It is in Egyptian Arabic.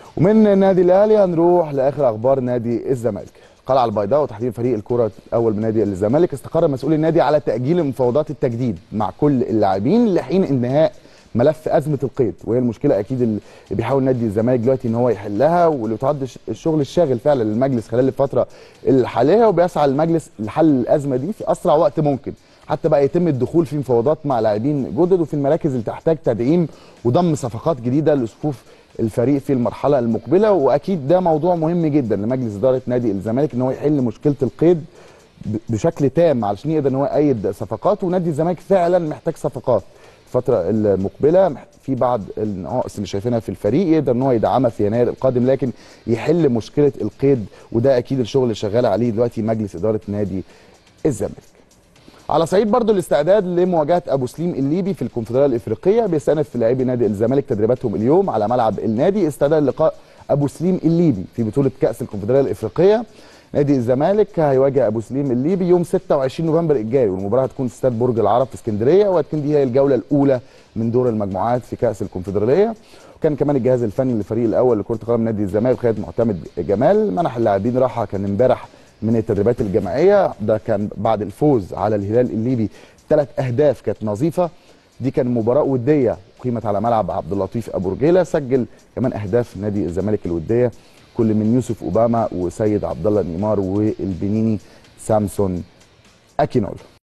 ومن النادي الاهلي هنروح لاخر اخبار نادي الزمالك القلعه البيضاء وتحديدا فريق الكره الاول من نادي الزمالك استقر مسؤول النادي على تاجيل مفاوضات التجديد مع كل اللاعبين لحين انتهاء ملف ازمه القيد وهي المشكله اكيد اللي بيحاول نادي الزمالك دلوقتي ان هو يحلها واللي تعد الشغل الشاغل فعلا للمجلس خلال الفتره الحاليه وبيسعى المجلس لحل الازمه دي في اسرع وقت ممكن حتى بقى يتم الدخول في مفاوضات مع لاعبين جدد وفي المراكز اللي تحتاج تدعيم وضم صفقات جديده لصفوف الفريق في المرحله المقبله واكيد ده موضوع مهم جدا لمجلس اداره نادي الزمالك ان هو يحل مشكله القيد بشكل تام علشان يقدر ان هو يأيد صفقات ونادي الزمالك فعلا محتاج صفقات الفتره المقبله في بعض النواقص اللي شايفينها في الفريق يقدر ان هو يدعمها في يناير القادم لكن يحل مشكله القيد وده اكيد الشغل اللي شغال عليه دلوقتي مجلس اداره نادي الزمالك على صعيد برضو الاستعداد لمواجهه ابو سليم الليبي في الكونفدراليه الافريقيه بيستأنف لاعبي نادي الزمالك تدريباتهم اليوم على ملعب النادي استعدادا لقاء ابو سليم الليبي في بطوله كاس الكونفدراليه الافريقيه نادي الزمالك هيواجه ابو سليم الليبي يوم 26 نوفمبر الجاي والمباراه هتكون في استاد برج العرب في اسكندريه وهتكون دي هي الجوله الاولى من دور المجموعات في كاس الكونفدراليه وكان كمان الجهاز الفني للفريق الاول لكره قدم نادي الزمالك بقياده معتمد جمال منح اللاعبين راحه كان امبارح من التدريبات الجماعيه ده كان بعد الفوز على الهلال الليبي ثلاث اهداف كانت نظيفه دي كان مباراه وديه قيمت على ملعب عبد اللطيف ابو رجيله سجل كمان اهداف نادي الزمالك الوديه كل من يوسف اوباما وسيد عبد الله نيمار والبنيني سامسون اكينول